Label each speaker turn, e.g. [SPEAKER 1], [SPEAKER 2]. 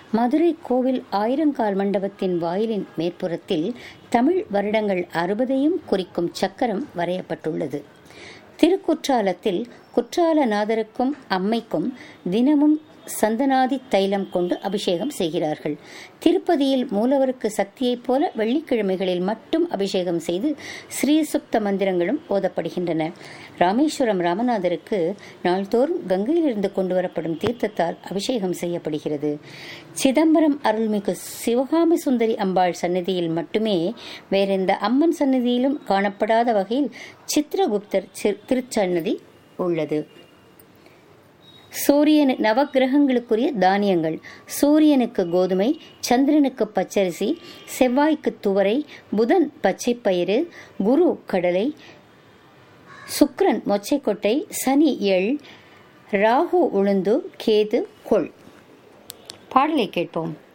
[SPEAKER 1] மதுரை கோவில் ஆயிரங்கால் மண்டபத்தின் வாயிலின் மேற்புறத்தில் தமிழ் வருடங்கள் அறுபதையும் குறிக்கும் சக்கரம் வரையப்பட்டுள்ளது திருக்குற்றாலத்தில் குற்றாலநாதருக்கும் அம்மைக்கும் தினமும் சந்தனாதி தைலம் கொண்டு அபிஷேகம் செய்கிறார்கள் திருப்பதியில் மூலவருக்கு சக்தியைப் போல வெள்ளிக்கிழமைகளில் மட்டும் அபிஷேகம் செய்து ஸ்ரீசுப்த மந்திரங்களும் ஓதப்படுகின்றன ராமேஸ்வரம் ராமநாதருக்கு நாள்தோறும் கங்கையிலிருந்து கொண்டு வரப்படும் தீர்த்தத்தால் அபிஷேகம் செய்யப்படுகிறது சிதம்பரம் அருள்மிகு சிவகாமி சுந்தரி அம்பாள் சன்னதியில் மட்டுமே வேறெந்த அம்மன் சன்னதியிலும் காணப்படாத வகையில் சித்திரகுப்தர் திருச்சன்னதி உள்ளது சூரியன் நவகிரகங்களுக்குரிய தானியங்கள் சூரியனுக்கு கோதுமை சந்திரனுக்கு பச்சரிசி செவ்வாய்க்கு துவரை புதன் பச்சைப்பயிறு குரு கடலை சுக்ரன் மொச்சைக்கொட்டை சனி எள் ராகு உளுந்து கேது கொள் பாடலை கேட்போம்